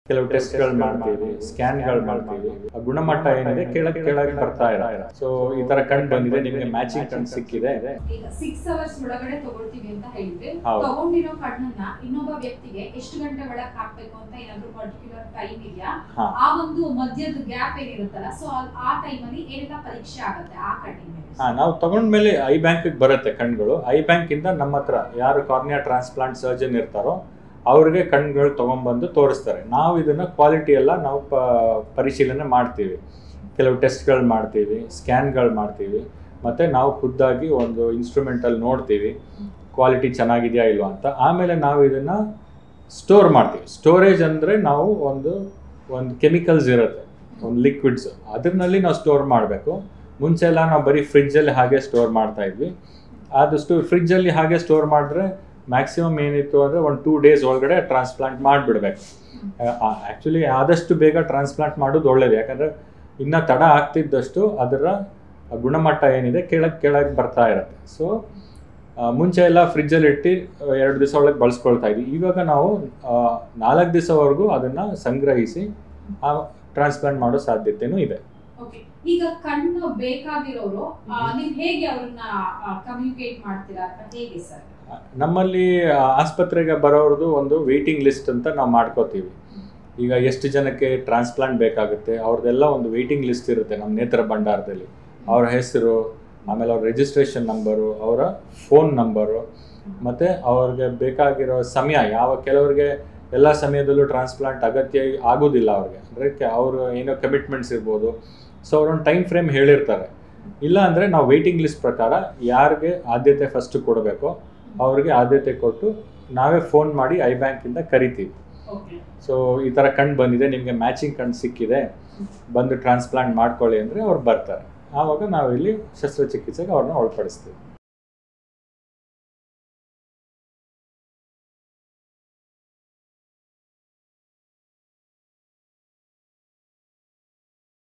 ಕೆಲವು ಟೆಸ್ಟ್ಗಳು ಮಾಡ್ತೀವಿ ಸ್ಕ್ಯಾನ್ಗಳು ಮಾಡ್ತೀವಿ ಆ ಗುಣಮಟ್ಟ ಏನಿದೆ ಕೆಳಗೆ ಕೆಳಗೆ ಬರ್ತಾ ಇರ ಸೊ ಈ ತರ ಕಣ್ ಬಂದಿದೆ ನಿಮಗೆ ಮ್ಯಾಚಿಂಗ್ ಕಣ್ ಸಿಕ್ಕಿದೆ ಈಗ ಸಿಕ್ಸ್ ಅವರ್ಸ್ ಒಳಗಡೆ ತಗೊಳ್ತೀವಿ ಅಂತ ಹೇಳಿದ್ರೆ ಹೌದು. ತಗೊಂಡಿರೋ ಕಣ್ಣನ್ನ ಇನ್ನೊಬ್ಬ ವ್ಯಕ್ತಿಗೆ ಎಷ್ಟು ಗಂಟೆ ಒಳಗೆ ಹಾಕ್ಬೇಕು ಅಂತ ಏನಾದ್ರು ಪರ್ಟಿಕ್ಯುಲರ್ ಟೈಮ್ ಇದೆಯಾ ಹಾ. ಆ ಒಂದು ಮಧ್ಯದ ಗ್ಯಾಪ್ ಏನಿರುತ್ತಲ್ಲ ಸೊ ಆ ಟೈಮ್ ಅಲ್ಲಿ ಏನೆಲ್ಲ ಪರೀಕ್ಷೆ ಆಗುತ್ತೆ ಆ ಕಣ್ಣಿನ ಮೇಲೆ ಹಾ ನಾವು ತಗೊಂಡ್ಮೇಲೆ ಐ ಬ್ಯಾಂಕ್ ಬರುತ್ತೆ ಕಣ್ಗಳು ಐ ಬ್ಯಾಂಕ್ ಇಂದ ನಮ್ಮ ಹತ್ರ ಯಾರು ಕಾರ್ನಿಯಾ ಟ್ರಾನ್ಸ್ಪ್ಲಾಂಟ್ ಸರ್ಜನ್ ಇರ್ತಾರೋ ಅವ್ರಿಗೆ ಕಣ್ಗಳು ತಗೊಂಡ್ಬಂದು ತೋರಿಸ್ತಾರೆ ನಾವು ಇದನ್ನ ಕ್ವಾಲಿಟಿ ಎಲ್ಲ ನಾವು ಪ ಪರಿಶೀಲನೆ ಮಾಡ್ತೀವಿ ಕೆಲವು ಟೆಸ್ಟ್ಗಳು ಮಾಡ್ತೀವಿ ಸ್ಕ್ಯಾನ್ಗಳು ಮಾಡ್ತೀವಿ ಮತ್ತು ನಾವು ಖುದ್ದಾಗಿ ಒಂದು ಇನ್ಸ್ಟ್ರೂಮೆಂಟಲ್ಲಿ ನೋಡ್ತೀವಿ ಕ್ವಾಲಿಟಿ ಚೆನ್ನಾಗಿದೆಯಾ ಇಲ್ವಾ ಅಂತ ಆಮೇಲೆ ನಾವು ಇದನ್ನು ಸ್ಟೋರ್ ಮಾಡ್ತೀವಿ ಸ್ಟೋರೇಜ್ ಅಂದರೆ ನಾವು ಒಂದು ಒಂದು ಕೆಮಿಕಲ್ಸ್ ಇರುತ್ತೆ ಒಂದು ಲಿಕ್ವಿಡ್ಸ್ ಅದರಲ್ಲಿ ನಾವು ಸ್ಟೋರ್ ಮಾಡಬೇಕು ಮುಂಚೆ ಎಲ್ಲ ನಾವು ಬರೀ ಫ್ರಿಜ್ಜಲ್ಲಿ ಹಾಗೆ ಸ್ಟೋರ್ ಮಾಡ್ತಾ ಇದ್ವಿ ಆದಷ್ಟು ಫ್ರಿಜ್ಜಲ್ಲಿ ಹಾಗೆ ಸ್ಟೋರ್ ಮಾಡಿದ್ರೆ ಮ್ಯಾಕ್ಸಿಮಮ್ ಏನಿತ್ತು ಅಂದರೆ ಒಂದು ಟೂ ಡೇಸ್ ಒಳಗಡೆ ಟ್ರಾನ್ಸ್ಪ್ಲಾಂಟ್ ಮಾಡಿಬಿಡ್ಬೇಕು ಆ್ಯಕ್ಚುಲಿ ಆದಷ್ಟು ಬೇಗ ಟ್ರಾನ್ಸ್ಪ್ಲಾಂಟ್ ಮಾಡೋದು ಒಳ್ಳೇದು ಯಾಕಂದರೆ ಇನ್ನು ತಡ ಆಗ್ತಿದ್ದಷ್ಟು ಅದರ ಗುಣಮಟ್ಟ ಏನಿದೆ ಕೆಳಗೆ ಕೆಳಗೆ ಬರ್ತಾ ಇರುತ್ತೆ ಸೊ ಮುಂಚೆ ಎಲ್ಲ ಫ್ರಿಜ್ಜಲ್ಲಿ ಇಟ್ಟು ಎರಡು ದಿವಸ ಒಳಗೆ ಬಳಸ್ಕೊಳ್ತಾ ಇದ್ವಿ ಇವಾಗ ನಾವು ನಾಲ್ಕು ದಿವಸವರೆಗೂ ಅದನ್ನು ಸಂಗ್ರಹಿಸಿ ಟ್ರಾನ್ಸ್ಪ್ಲಾಂಟ್ ಮಾಡೋ ಸಾಧ್ಯತೆನೂ ಇದೆ ಓಕೆ ಈಗ ಕಣ್ಣು ಬೇಕಾಗಿರೋರು ಆ, ನೀವ್ ಹೇಗೆ ಅವ್ರನ್ನ ಕಮ್ಯುನಿಕೇಟ್ ಮಾಡ್ತೀರಾ ಅಥವಾ ಹೇಗೆ ಸರ್ ನಮ್ಮಲ್ಲಿ ಆ, ಆಸ್ಪತ್ರೆಗೆ ಬರೋರ್ದು ಒಂದು ವೇಟಿಂಗ್ ಲಿಸ್ಟ್ ಅಂತ ನಾವು ಮಾಡ್ಕೋತೀವಿ ಈಗ ಎಷ್ಟು ಜನಕ್ಕೆ ಟ್ರಾನ್ಸ್ಪ್ಲಾಂಟ್ ಬೇಕಾಗುತ್ತೆ ಅವ್ರದ್ದೆಲ್ಲ ಒಂದು ವೇಟಿಂಗ್ ಲಿಸ್ಟ್ ಇರುತ್ತೆ ನಮ್ಮ ನೇತ್ರ ಭಂಡಾರದಲ್ಲಿ ಅವ್ರ ಹೆಸರು ಆಮೇಲೆ ಅವ್ರ ರಿಜಿಸ್ಟ್ರೇಷನ್ ನಂಬರು ಅವರ ಫೋನ್ ನಂಬರು ಮತ್ತು ಅವ್ರಿಗೆ ಬೇಕಾಗಿರೋ ಸಮಯ ಯಾವ ಕೆಲವ್ರಿಗೆ ಎಲ್ಲ ಸಮಯದಲ್ಲೂ ಟ್ರಾನ್ಸ್ಪ್ಲಾಂಟ್ ಅಗತ್ಯ ಆಗೋದಿಲ್ಲ ಅವ್ರಿಗೆ ಅಂದರೆ ಅವರು ಏನೋ ಕಮಿಟ್ಮೆಂಟ್ಸ್ ಇರ್ಬೋದು ಸೊ ಅವ್ರೊಂದು ಟೈಮ್ ಫ್ರೇಮ್ ಹೇಳಿರ್ತಾರೆ ಇಲ್ಲ ಅಂದರೆ ನಾವು ವೇಟಿಂಗ್ ಲಿಸ್ಟ್ ಪ್ರಕಾರ ಯಾರಿಗೆ ಆದ್ಯತೆ ಫಸ್ಟ್ ಕೊಡಬೇಕು ಅವ್ರಿಗೆ ಆದ್ಯತೆ ಕೊಟ್ಟು ನಾವೇ ಫೋನ್ ಮಾಡಿ ಐ ಬ್ಯಾಂಕಿಂದ ಕರಿತೀವಿ ಓಕೆ ಸೊ ಈ ಥರ ಕಣ್ಣು ಬಂದಿದೆ ನಿಮಗೆ ಮ್ಯಾಚಿಂಗ್ ಕಣ್ಣು ಸಿಕ್ಕಿದೆ ಬಂದು ಟ್ರಾನ್ಸ್ಪ್ಲಾಂಟ್ ಮಾಡ್ಕೊಳ್ಳಿ ಅಂದರೆ ಅವ್ರು ಬರ್ತಾರೆ ಆವಾಗ ನಾವು ಇಲ್ಲಿ ಶಸ್ತ್ರಚಿಕಿತ್ಸೆಗೆ ಅವ್ರನ್ನ ಒಳಪಡಿಸ್ತೀವಿ